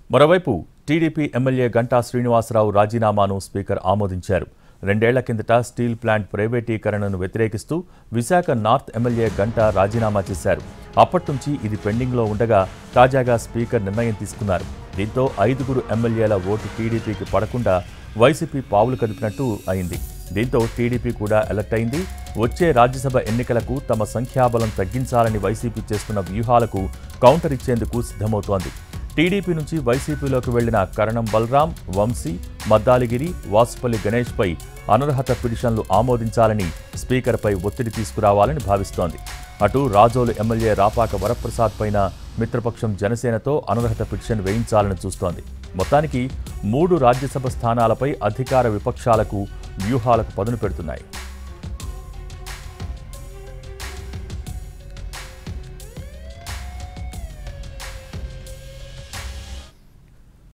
మరోవైపు TDP MLA Ganta Srinivasa Rao రాజీనామాను speaker ఆమోదించారు రెండేళ్ల కిందట స్టీల్ ప్లాంట్ ప్రైవేటీకరణను వ్యతిరేకిస్తూ విశాఖ నార్త్ ఎమ్మెల్యే గంటా రాజీనామా చేశారు అప్పటి నుంచి ఇది పెండింగ్లో ఉండగా తాజాగా స్పీకర్ నిర్ణయం తీసుకున్నారు దీంతో ఐదుగురు ఎమ్మెల్యేల ఓటు టీడీపీకి పడకుండా వైసీపీ పావులు కదిపినట్టు అయింది దీంతో టీడీపీ కూడా అలర్ట్ అయింది వచ్చే రాజ్యసభ ఎన్నికలకు తమ సంఖ్యాబలం తగ్గించాలని వైసీపీ చేస్తున్న వ్యూహాలకు కౌంటర్ ఇచ్చేందుకు సిద్ధమవుతోంది టీడీపీ నుంచి వైసీపీలోకి వెళ్లిన కరణం బలరాం వంశీ మద్దాలిగిరి వాసుపల్లి గణేష్పై అనర్హత పిటిషన్లు ఆమోదించాలని స్పీకర్పై ఒత్తిడి తీసుకురావాలని భావిస్తోంది అటు రాజోలు ఎమ్మెల్యే రాపాక వరప్రసాద్ పైన మిత్రపక్షం జనసేనతో అనర్హత పిటిషన్ వేయించాలని చూస్తోంది మొత్తానికి మూడు రాజ్యసభ స్థానాలపై అధికార విపక్షాలకు వ్యూహాలకు పదును పెడుతున్నాయి